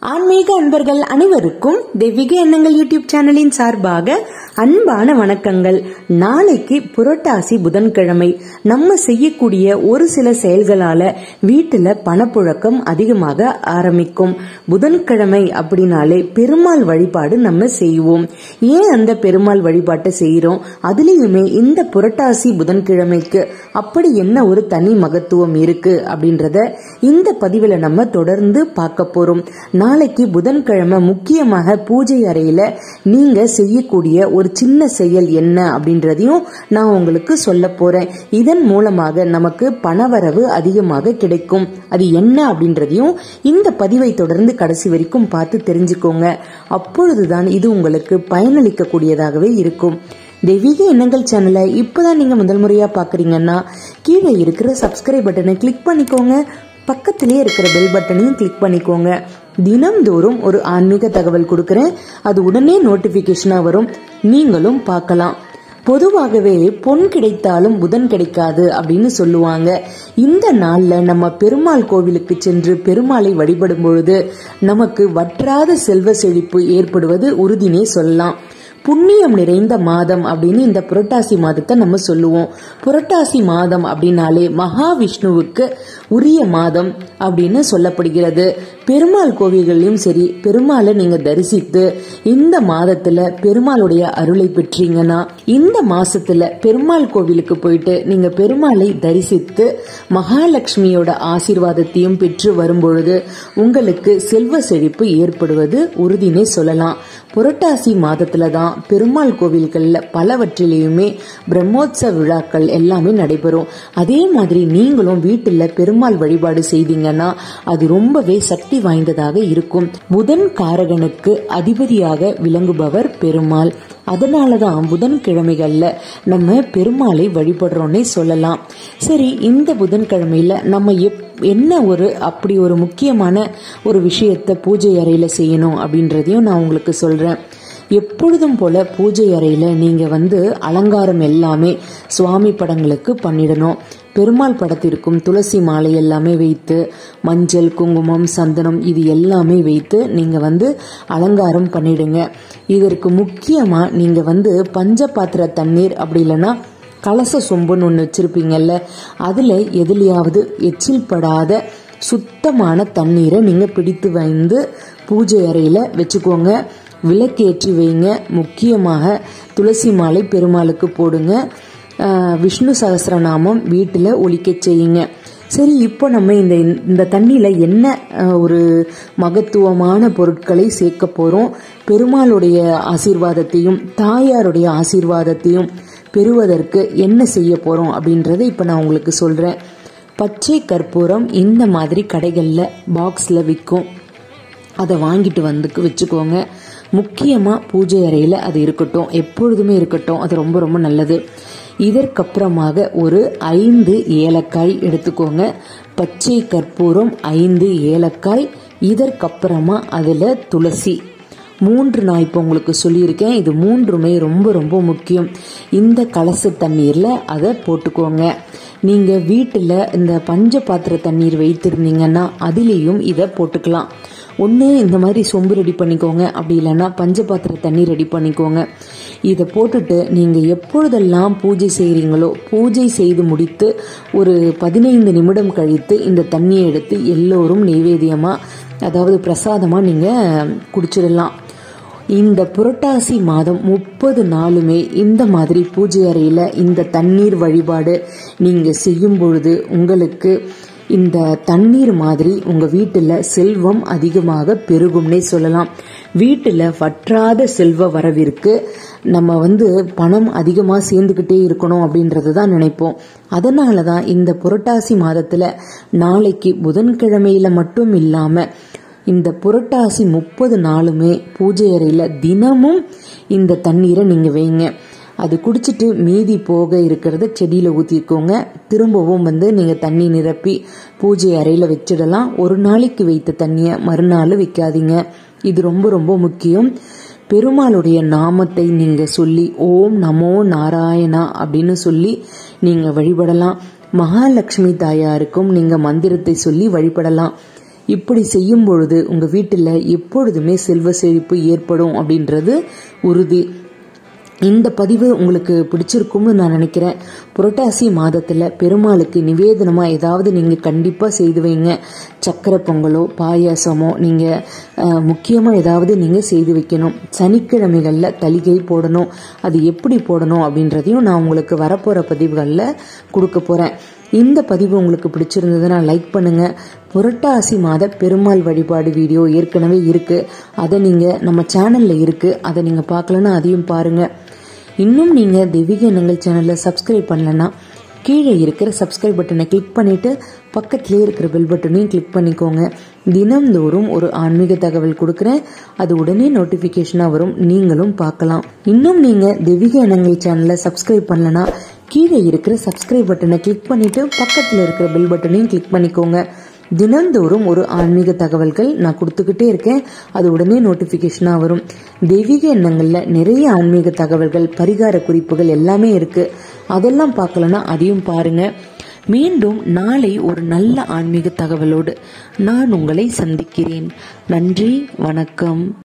ஆன்மீக அன்பர்கள் அனைவருக்கும் தெய்வீக எண்ணங்கள் யூடியூப் சேனலின் சார்பாக அன்பான வணக்கங்கள் நாளைக்கு புரட்டாசி புதன்கிழமை நம்ம செய்யக்கூடிய ஒரு சில செயல்களால வீட்டுல பணப்புழக்கம் அதிகமாக ஆரம்பிக்கும் புதன்கிழமை அப்படின்னாலே பெருமாள் வழிபாடு நம்ம செய்வோம் ஏன் அந்த பெருமாள் வழிபாட்டை செய்யறோம் அதுலயுமே இந்த புரட்டாசி புதன்கிழமைக்கு அப்படி என்ன ஒரு தனி மகத்துவம் இருக்கு அப்படின்றத இந்த பதிவுல நம்ம தொடர்ந்து பார்க்க போறோம் நாளைக்கு புதன்கிழமை முக்கியமாக பூஜை அறையில நீங்க செய்யக்கூடிய ஒரு சின்ன செயல் என்ன அப்படின்றதையும் நான் உங்களுக்கு சொல்ல போறேன் இதன் மூலமாக நமக்கு பணவரவு அதிகமாக கிடைக்கும் அது என்ன அப்படின்றதையும் இந்த பதிவை தொடர்ந்து கடைசி வரைக்கும் பார்த்து தெரிஞ்சுக்கோங்க அப்பொழுதுதான் இது உங்களுக்கு பயனளிக்க கூடியதாகவே இருக்கும் தெய்வீக எண்ணங்கள் சேனலை இப்பதான் நீங்க முதல் முறையா பாக்குறீங்கன்னா கீழே இருக்கிற சப்ஸ்கிரைப் பட்டனை கிளிக் பண்ணிக்கோங்க பக்கத்திலே இருக்கிற பெல் பட்டனையும் கிளிக் பண்ணிக்கோங்க தினம்தோறும் ஒரு ஆன்மீக தகவல் கொடுக்கறேன் அது உடனே நோட்டிபிகேஷனா வரும் நீங்களும் பார்க்கலாம் பொதுவாகவே பொன் கிடைத்தாலும் புதன் கிடைக்காது அப்படின்னு சொல்லுவாங்க இந்த நாள்ல நம்ம பெருமாள் கோவிலுக்கு சென்று பெருமாளை வழிபடும் பொழுது நமக்கு வற்றாத செல்வ செழிப்பு ஏற்படுவது உறுதினே சொல்லலாம் புண்ணியம் நிறைந்த மாதம் அப்படின்னு இந்த புரட்டாசி மாதத்தை நம்ம சொல்லுவோம் புரட்டாசி மாதம் அப்படின்னாலே மகாவிஷ்ணுவுக்கு உரிய மாதம் அப்படின்னு சொல்லப்படுகிறது பெருமாள் கோவில்கள்லயும் சரி பெருமாளை நீங்க தரிசித்து இந்த மாதத்துல பெருமாளுடைய அருளை பெற்றீங்கன்னா இந்த மாசத்துல பெருமாள் கோவிலுக்கு போயிட்டு நீங்க பெருமாளை தரிசித்து மகாலட்சுமியோட ஆசீர்வாதத்தையும் பெற்று வரும்பொழுது உங்களுக்கு செல்வ செழிப்பு ஏற்படுவது உறுதினே சொல்லலாம் புரட்டாசி மாதத்துல தான் பெருமாள் கோவில்கள்ல பலவற்றிலையுமே பிரம்மோத்சவ விழாக்கள் எல்லாமே நடைபெறும் அதே மாதிரி நீங்களும் வீட்டுல பெருமாள் வழிபாடு செய்தீங்கன்னா அது ரொம்பவே சக்தி வாய்ந்ததாக இருக்கும் புதன் காரகனுக்கு அதிபதியாக விளங்குபவர் பெருமாள் அதனாலதான் புதன்கிழமைகள்ல நம்ம பெருமாளை வழிபடுறோன்னே சொல்லலாம் சரி இந்த புதன்கிழமையில நம்ம எப் என்ன ஒரு அப்படி ஒரு முக்கியமான ஒரு விஷயத்த பூஜை அறையில செய்யணும் அப்படின்றதையும் நான் உங்களுக்கு சொல்றேன் எப்பொழுதும் போல பூஜை அறையில நீங்க வந்து அலங்காரம் எல்லாமே சுவாமி படங்களுக்கு பண்ணிடணும் பெருமாள் படத்திற்கும் துளசி மாலை எல்லாமே வைத்து மஞ்சள் குங்குமம் சந்தனம் இது எல்லாமே வைத்து நீங்க வந்து அலங்காரம் பண்ணிடுங்க இதற்கு முக்கியமா நீங்க வந்து பஞ்ச பாத்திர தண்ணீர் அப்படி இல்லைன்னா கலச சொம்புன்னு ஒன்று வச்சிருப்பீங்கல்ல அதுல எதுலையாவது எச்சில் படாத சுத்தமான தண்ணீரை நீங்க பிடித்து வந்து பூஜை அறையில வச்சுக்கோங்க விளக்கேற்றி வைங்க முக்கியமாக துளசி மாலை பெருமாளுக்கு போடுங்க விஷ்ணு சகசிரநாமம் வீட்டில் ஒழிக்க செய்யுங்க சரி இப்போ நம்ம இந்த இந்த தண்ணியில் என்ன ஒரு மகத்துவமான பொருட்களை சேர்க்க போகிறோம் பெருமாளுடைய ஆசீர்வாதத்தையும் தாயாருடைய ஆசீர்வாதத்தையும் பெறுவதற்கு என்ன செய்ய போகிறோம் அப்படின்றத இப்போ நான் உங்களுக்கு சொல்கிறேன் பச்சை கற்பூரம் இந்த மாதிரி கடைகளில் பாக்ஸில் விற்கும் அதை வாங்கிட்டு வந்துக்கு வச்சுக்கோங்க முக்கியமாக பூஜை அறையில் அது இருக்கட்டும் எப்பொழுதுமே இருக்கட்டும் அது ரொம்ப ரொம்ப நல்லது இதற்கப்புறமாக ஒரு ஐந்து ஏலக்காய் எடுத்துக்கோங்க பச்சை கற்பூரம் ஐந்து ஏலக்காய் இதற்கப்புறமா அதில் துளசி மூன்று நான் இப்போ உங்களுக்கு சொல்லியிருக்கேன் இது மூன்றுமே ரொம்ப ரொம்ப முக்கியம் இந்த கலச தண்ணீரில் அதை போட்டுக்கோங்க நீங்கள் வீட்டில் இந்த பஞ்ச பாத்திர தண்ணீர் வைத்திருந்தீங்கன்னா அதிலேயும் இதை போட்டுக்கலாம் ஒன்று இந்த மாதிரி சொம்பு ரெடி பண்ணிக்கோங்க அப்படி இல்லைன்னா பஞ்சபாத்திர தண்ணி ரெடி பண்ணிக்கோங்க இதை போட்டுட்டு நீங்கள் எப்பொழுதெல்லாம் பூஜை செய்கிறீங்களோ பூஜை செய்து முடித்து ஒரு பதினைந்து நிமிடம் கழித்து இந்த தண்ணியை எடுத்து எல்லோரும் நெய்வேத்தியமாக அதாவது பிரசாதமாக நீங்கள் குடிச்சிடலாம் இந்த புரட்டாசி மாதம் முப்பது நாளுமே இந்த மாதிரி பூஜை அறையில் இந்த தண்ணீர் வழிபாடு நீங்கள் செய்யும் பொழுது உங்களுக்கு இந்த தண்ணீர் மாதிரி உங்க வீட்டுல செல்வம் அதிகமாக பெருகும்னே சொல்லலாம் வீட்டுல வற்றாத செல்வ வரவிற்கு நம்ம வந்து பணம் அதிகமா சேர்ந்துகிட்டே இருக்கணும் அப்படின்றது தான் நினைப்போம் அதனால தான் இந்த புரட்டாசி மாதத்துல நாளைக்கு புதன்கிழமையில மட்டும் இல்லாம இந்த புரட்டாசி முப்பது நாளுமே பூஜை அறையில தினமும் இந்த தண்ணீரை நீங்க வைங்க அது குடிச்சிட்டு மீதி போக இருக்கிறத செடியில் ஊற்றிக்கோங்க திரும்பவும் வந்து நீங்கள் தண்ணி நிரப்பி பூஜை அறையில் வச்சிடலாம் ஒரு நாளைக்கு வைத்த தண்ணியை மறுநாள் வைக்காதீங்க இது ரொம்ப ரொம்ப முக்கியம் பெருமாளுடைய நாமத்தை நீங்க சொல்லி ஓம் நமோ நாராயணா அப்படின்னு சொல்லி நீங்க வழிபடலாம் மகாலட்சுமி தாயாருக்கும் நீங்க மந்திரத்தை சொல்லி வழிபடலாம் இப்படி செய்யும் பொழுது உங்க வீட்டில் எப்பொழுதுமே செல்வ செழிப்பு ஏற்படும் அப்படின்றது உறுதி இந்த பதிவு உங்களுக்கு பிடிச்சிருக்கும்னு நான் நினைக்கிறேன் புரட்டாசி மாதத்தில் பெருமாளுக்கு நிவேதனமாக ஏதாவது நீங்கள் கண்டிப்பாக செய்து வைங்க சக்கரை பொங்கலோ பாயாசமோ நீங்கள் முக்கியமாக ஏதாவது நீங்கள் செய்து வைக்கணும் சனிக்கிழமைகளில் தலிகை போடணும் அது எப்படி போடணும் அப்படின்றதையும் நான் உங்களுக்கு வரப்போகிற பதிவுகளில் கொடுக்க போகிறேன் இந்த பதிவு உங்களுக்கு பிடிச்சிருந்ததுன்னா லைக் பண்ணுங்க புரட்டாசி மாத பெருமாள் வழிபாடு வீடியோ ஏற்கனவே இருக்கு அதை நீங்க நம்ம சேனல்ல இருக்கு அதை நீங்க பார்க்கலன்னா அதையும் பாருங்க இன்னும் நீங்க தெய்வீக எண்ணங்கள் சேனல்ல சப்ஸ்கிரைப் பண்ணலன்னா கீழே இருக்கிற சப்ஸ்கிரைப் பட்டனை கிளிக் பண்ணிட்டு பக்கத்திலே இருக்கிற பெல் பட்டனையும் கிளிக் பண்ணிக்கோங்க தினம்தோறும் ஒரு ஆன்மீக தகவல் கொடுக்குறேன் அது உடனே நோட்டிபிகேஷனாக வரும் நீங்களும் பார்க்கலாம் இன்னும் நீங்க தெய்வீக எண்ணங்கள் சேனலை சப்ஸ்கிரைப் பண்ணலனா கீழே இருக்கிற சப்ஸ்கிரைப் பட்டனை கிளிக் பண்ணிட்டு பக்கத்தில் இருக்கிற பெல் பட்டனையும் கிளிக் பண்ணிக்கோங்க தினந்தோறும் ஒரு ஆன்மீக தகவல்கள் நான் கொடுத்துக்கிட்டே இருக்கேன் அது உடனே நோட்டிஃபிகேஷனாக வரும் தெய்வீக எண்ணங்களில் நிறைய ஆன்மீக தகவல்கள் பரிகார குறிப்புகள் எல்லாமே இருக்கு அதெல்லாம் பார்க்கலன்னா அதையும் பாருங்க மீண்டும் நாளை ஒரு நல்ல ஆன்மீக தகவலோடு நான் உங்களை சந்திக்கிறேன் நன்றி வணக்கம்